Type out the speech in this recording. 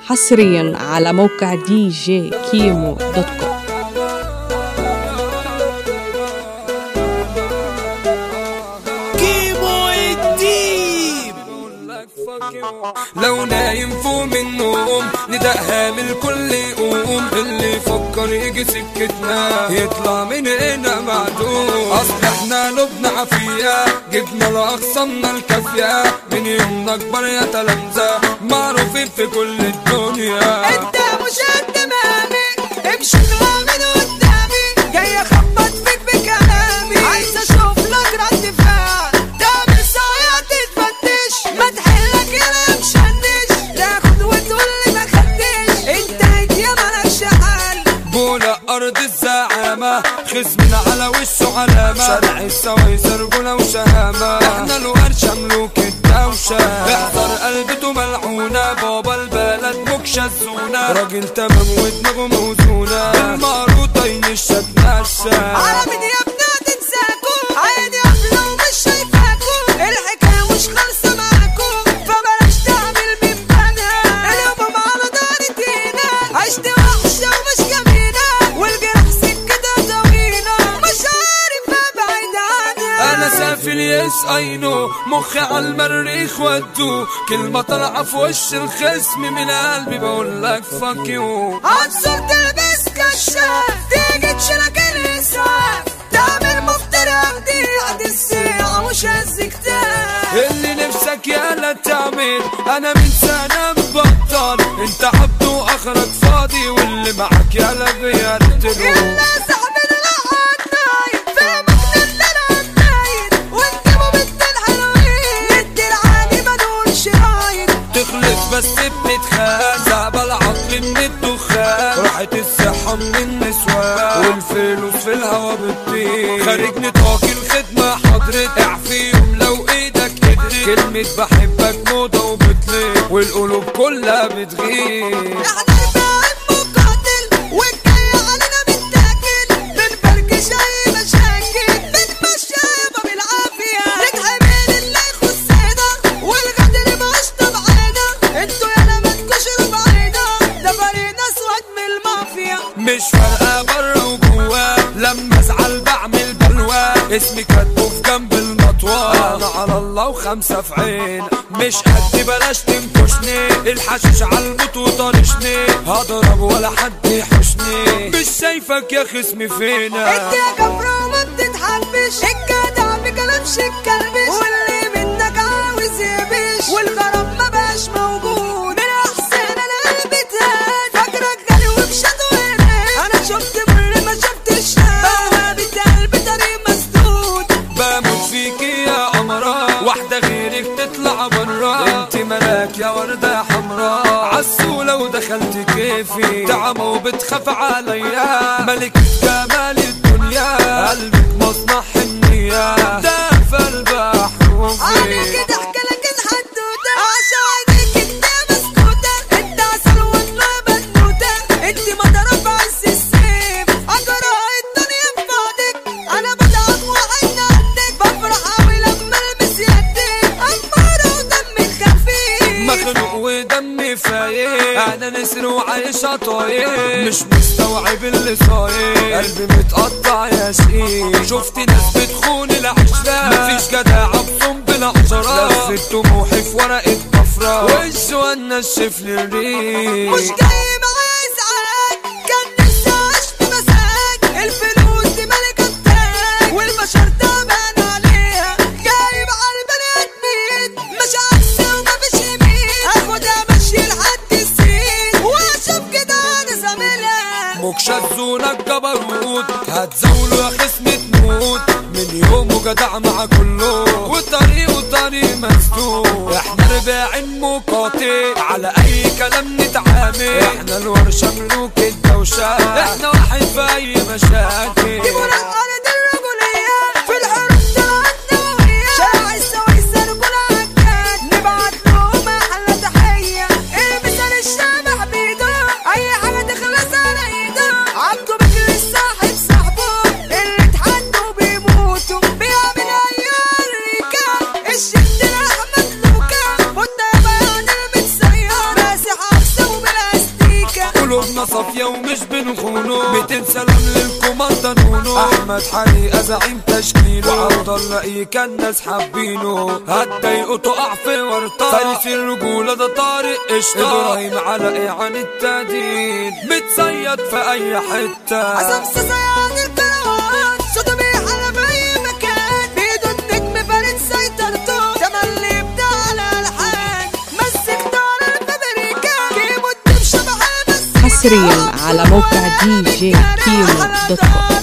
حصريا على موقع دي جي كيمو دوت كوم كيمو الديب لو نايم فوق من النوم ندقها من الكل يقوم اللي يفكر يجي سكتنا يطلع من هنا معدوم اصل احنا لبنا عافية جبنا لاقصانا الكافية من يومنا كبر يا تلامذة معروفين في كل الدنيا انت مش قد مامي امشي اطلع من قدامي جاي اخبط فيك بكلامي عايز اشوف لك رد فعل تعمل صايع تتفتش ما تحلك يا مشنش تاخد وتقول لي ما خدتش انت هديه مالكش حل بولا ارض الزعامة خصمنا على وشه علامة شارع السويسر رجولة وشهامة احنا الورشة ملوك الدوشة احذر قلبته ملعونة بابا البلد مكشة الزونة راجل تمام ودماغه موزونة بالمعروضة ينشا تنشا عربي دي يا ابني تنساكم عادي قافلة ومش شايفاكم الحكاية مش خالصة معاكم فبلاش تعمل من بنها اليوم على دارة هنا عشت وحشة ومش جميلة والجرح سكتها طويلة مش عارف ابعد عنها انا سافل يس اي نو مخي على المريخ ودو كلمة طالعة في وش الخصم من قلبي بقول لك فاك يو عنصر تلبس كشاف تيجي تشيلك الاسعاف تعمل مفترى دي قد الساعة مش هز كتاف اللي نفسك يالا تعمل انا من سنة مبطل انت عبد واخرك فاضي واللي معك يالا بيرتلو يلا صاحبنا لقعد نايم فهمك نزل النايم وانت ممثل حلوين ندي العالي ملوش رايد تخلص بس بنتخان زعب العقل من الدخان راحت الصحة من النسوان والفلوس في الهوا بتطير خارج نطاق الخدمة حضرتك اعفي يوم لو ايدك قدرت كلمة بحبك موضة وبتليق والقلوب كلها بتغير احنا الباقي مقاتل والجاي علينا متاكل بنفركش اي مشاكل بنمشي يابا بالعافية نتحمل اللي يخصنا والغدر مش تبعنا انتوا يالا ما تكشروا بعينا ده فريق اسود من المافيا مش فارقة برا وجوا لما ازعل بعمل بلوى اسمي كاتبه في جنب المطوى انا على الله وخمسة في عين مش قد بلاش تنكشني الحشيش على الموت وطرشني هضرب ولا حد يحشني مش شايفك يا خصمي فينا انت يا كفرة ما بتتحبش الجدع بكلامش الكلبش واللي منك عاوز يبش والغرام ما بقاش موجود من احسن انا قلبي تهان فاكرك غالي وبشد وهناك انا شفت مر ما شفتش بوابة قلبي طريق مسدود بموت فيكي يا قمرة واحدة غيرك تطلع برا انت ملاك يا وردة حمراء عسولة ودخلت كيفي تعمى وبتخاف عليا ملكة جمال الدنيا قلبك مصنع حنية ده في البحر عليك وفي ضحكة لكن حدودة عشان عينيك انت مسكوتة انت عسل والله بنوتة انت مضرب عز السيف اجرى الدنيا ببعدك انا بدعم وعين عندك بفرح اوي لما المس يدك امارة ودمي خفيف مخنوق ودمي فايق انا نسر وعايش طايق مش مستوعب اللي صاير قلبي متقطع يا شقيق شفت ناس بتخون العشرة مفيش جدع بصم بالعشرة لفت طموحي في ورقة بفرة وش ونشف لي الريق مش جاي معايا ازعاج كان نفسي اعيش في مساج الفلوس دي ملكة التاج والبشر تعبان عليها جايب على البني ادمين مش عكس ومفيش يمين اخدها ماشي لحد السين واشوف كده انا زميلها مكشزونك جبروت هتزولوا يا خصم تموت من يومه جدع مع كله وطريقه طريق مسدود احنا رباعين مقاطع على اي كلام نتعامل احنا الورشة ملوك الدوشة احنا واحد في اي مشاكل جيبوا لك ارض الرجولية في الحروب طلعت نووية شارع السويس رجولة هجان نبعت لهم احلى تحية المثال الشبح بيده اي حاجة تخلص على ايده عبده بكر الصاحب صاحبه اللي اتحدوا بيموتوا بيعمل اي ريكا الشد الاحمد لوكا وانت يا بيان المتسير ماسح عكسه وبلا ومش بنخونه 200 سلام للكوماندا نونو احمد حريقه زعيم تشكيله وعبد الله ايه كان ناس حابينه هتضايقه تقع في ورطه فارس الرجوله ده طارق قشطه ابراهيم على ايه عن التهديد متصيد في اي حته عزم سيان الكروان صوته بيحل في اي مكان بيده النجم فارد سيطرته تملي بتاع على الحان مسك دار الامريكا كيمو الدب شبح بس حصريا على موقع دي جي كيمو دوت كوم